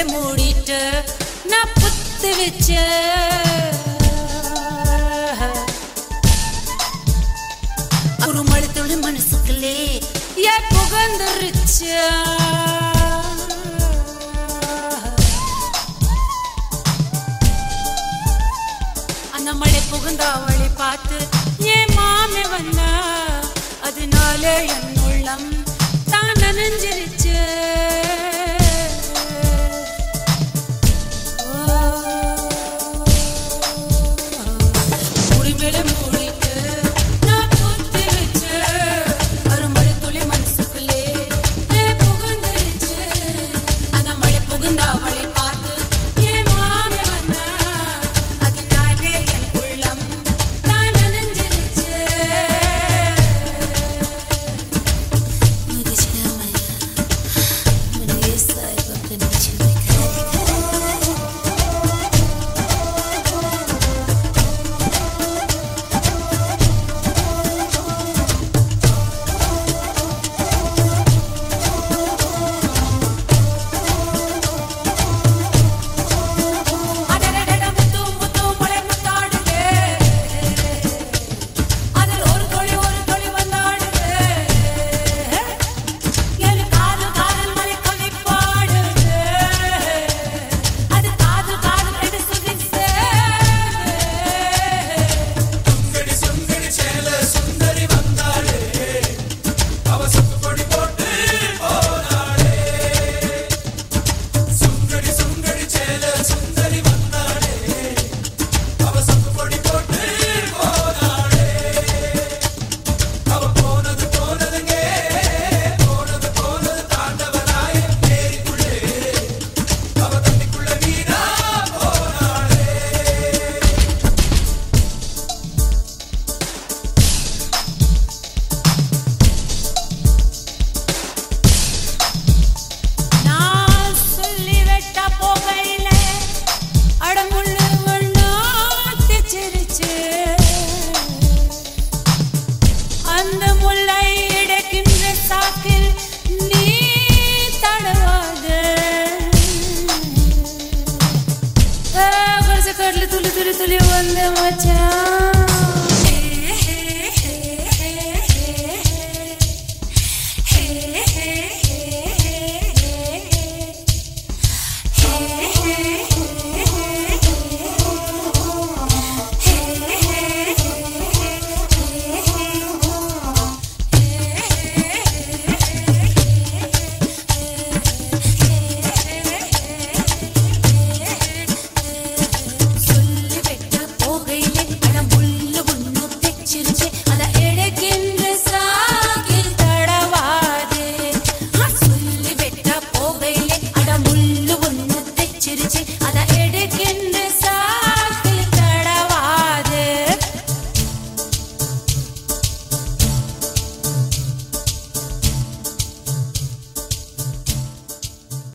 மூடிட்டு நான் புத்து வச்ச ஒரு மழுத்தோடு மனசுக்குள்ளே ஏன் புகந்துருச்சு அந்த மழை புகுந்த அவளை பார்த்து என் மாமே வந்தா அதனால என் உள்ளம் தான் நனைஞ்சிருச்சு முடிமேல மூடிட்டு நான் பூத்து வச்சு அருமழை துளி மனசுக்குள்ளே ஏன் புகுந்துருச்சு அந்த மழை புகுந்த அவளை பார்த்து என் மாமே வந்தா அதனாலே என் உள்ளம் தான் நனைஞ்சிருச்சு Muitas camas, mas ninguém sabe o que não te vai அடடடட முத்தும் முத்தும் மலை முத்தாடுதே அதில் ஒரு துளி ஒரு துளி வந்தாடுதே என் காதல் காதல் மலை கவி பாடுதே அது காதல் காதல் என்று சுதிசே நான் சொல்லி வெட்ட போகையில அடமுள்ளு ஒண்ணாத்தி சிரிச்சு அந்த முல்லை இடைக்கின்ற சாக்கில் நீ தடவாத கடைசி கடல துளி துளி துளி வந்து மச்சான் சொல்லி வெட்ட போகையிலே அடம் புல்லு ஒண்ணு தெச்சிருச்சு அத எடுக்கின்ற சாகில் தடவாதே சொல்லி வெட்ட போகையிலே அடம் புல்லு ஒண்ணு தெச்சிருச்சு